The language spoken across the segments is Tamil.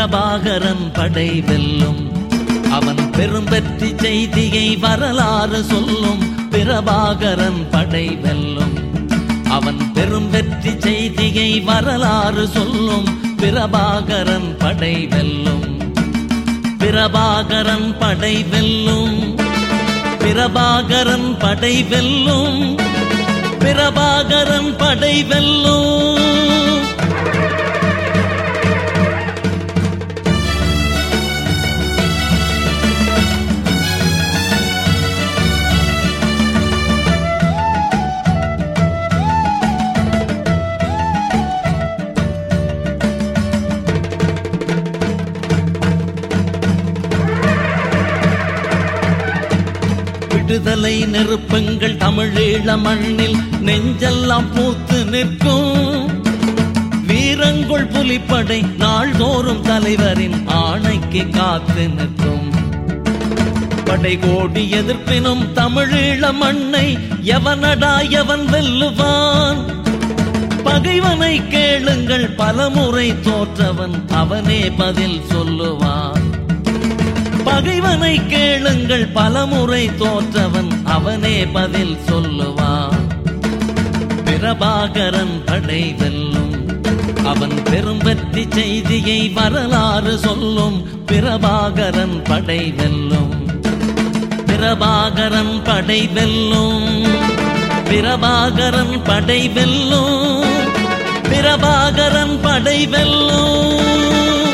பிரபாகரன் படை வெல்லும் அவன் பெரும் வெற்றி செய்தியை வரலாறு சொல்லும் பிரபாகரன் படை வெல்லும் அவன் பெரும் வெற்றி செய்தியை வரலாறு சொல்லும் பிரபாகரன் படை வெல்லும் பிரபாகரன் படை வெல்லும் பிரபாகரன் படை வெல்லும் பிரபாகரன் படை வெல்லும் விடுதலை நெருப்பங்கள் தமிழீழ மண்ணில் நெஞ்செல்லாம் பூத்து நிற்கும் வீரங்குள் புலிப்படை நாள்தோறும் தலைவரின் ஆணைக்கு காத்து நிற்கும் படை கோடி எதிர்ப்பினும் தமிழீழ மண்ணை எவனடா எவன் வெல்லுவான் பகைவனை கேளுங்கள் பலமுறை தோற்றவன் அவனே பதில் சொல்லுவான் பகைவனை கேளுங்கள் பலமுறை தோற்றவன் அவனே பதில் சொல்லுவான் பிரபாகரன் படை வெல்லும் அவன் பெரும் வெற்றி செய்தியை வரலாறு சொல்லும் பிரபாகரன் படை வெல்லும் பிரபாகரன் படை வெல்லும் பிரபாகரன் படை வெல்லும் பிரபாகரன் படை வெல்லும்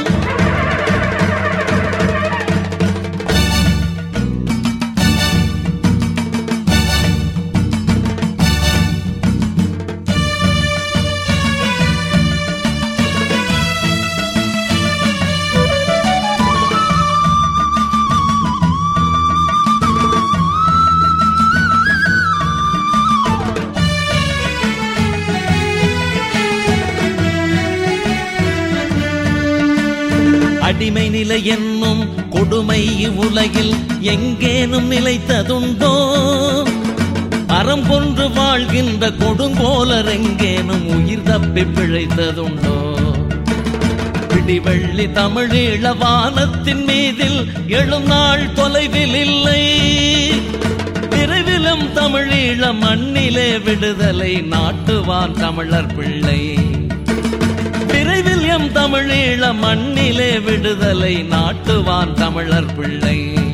அடிமை நிலை என்னும் கொடுமை உலகில் எங்கேனும் நிலைத்ததுண்டோ அறம் கொன்று வாழ்கின்ற கொடுங்கோலர் எங்கேனும் உயிர் தப்பி பிழைத்ததுண்டோ பிடிவள்ளி தமிழீழ வானத்தின் மீதில் எழும் நாள் தொலைவில் இல்லை விரைவிலும் தமிழீழ மண்ணிலே விடுதலை நாட்டுவான் தமிழர் பிள்ளை விரைவில் எம் தமிழீழ மண்ணிலே விடுதலை நாட்டுவான் தமிழர் பிள்ளை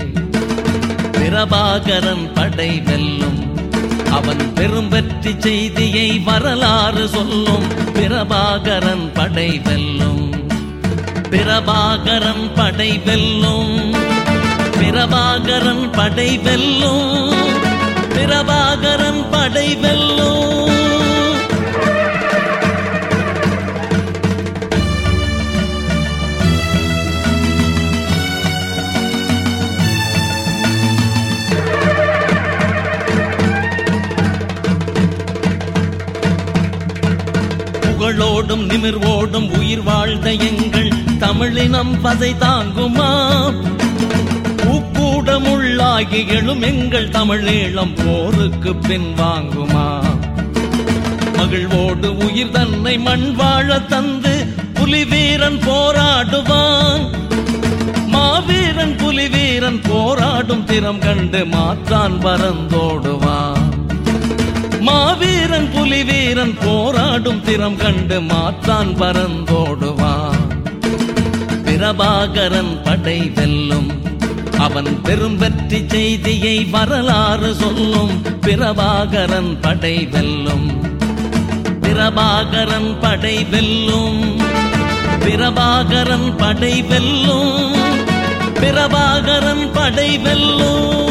பிரபாகரன் படை வெல்லும் அவன் பெரும் வெற்றி செய்தியை வரலாறு சொல்லும் பிரபாகரன் படை வெல்லும் பிரபாகரன் படை வெல்லும் பிரபாகரன் படை வெல்லும் பிரபாகரன் படை வெல்லும் புகழோடும் நிமிர்வோடும் உயிர் வாழ்ந்த எங்கள் தமிழினம் பதை தாங்குமா பூக்கூடமுள்ளாகி எழும் எங்கள் தமிழீழம் போருக்கு பின் வாங்குமா மகிழ்வோடு உயிர் தன்னை மண் வாழ தந்து புலி வீரன் போராடுவான் மாவீரன் புலி வீரன் போராடும் திறம் கண்டு மாற்றான் பறந்தோடுவான் மாவீரன் புலி வீரன் போராடும் திறம் கண்டு மாற்றான் பறந்தோடுவான் பிரபாகரன் படை வெல்லும் அவன் பெரும் வெற்றி செய்தியை வரலாறு சொல்லும் பிரபாகரன் படை வெல்லும் பிரபாகரன் படை வெல்லும் பிரபாகரன் படை வெல்லும் பிரபாகரன் படை வெல்லும்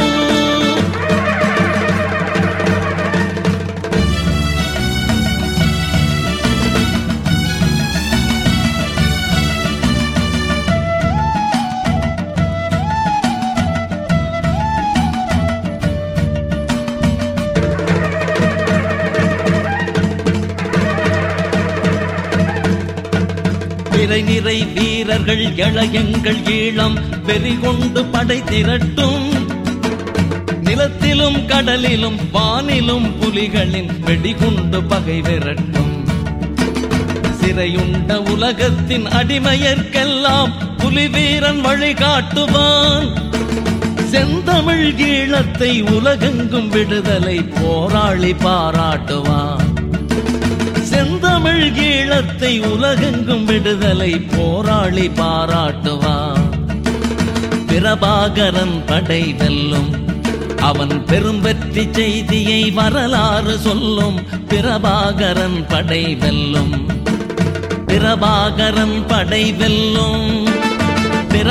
நிறை நிறை வீரர்கள் எளையங்கள் ஈழம் வெறிகொண்டு படை திரட்டும் நிலத்திலும் கடலிலும் வானிலும் புலிகளின் வெடிகுண்டு பகை விரட்டும் சிறையுண்ட உலகத்தின் அடிமையர்க்கெல்லாம் புலிவீரன் வழிகாட்டுவான் செந்தமிழ் ஈழத்தை உலகெங்கும் விடுதலை போராளி பாராட்டுவான் செந்தமிழ் ஈழத்தை உலகெங்கும் விடுதலை போராளி பாராட்டுவான் பிரபாகரன் படை வெல்லும் அவன் பெரும் வெற்றி செய்தியை வரலாறு சொல்லும் பிரபாகரன் படை வெல்லும் பிரபாகரன் படை வெல்லும்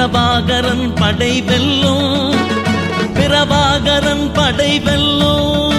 பிரபாகரன் படை வெல்லும் பிரபாகரன் படை வெல்லும்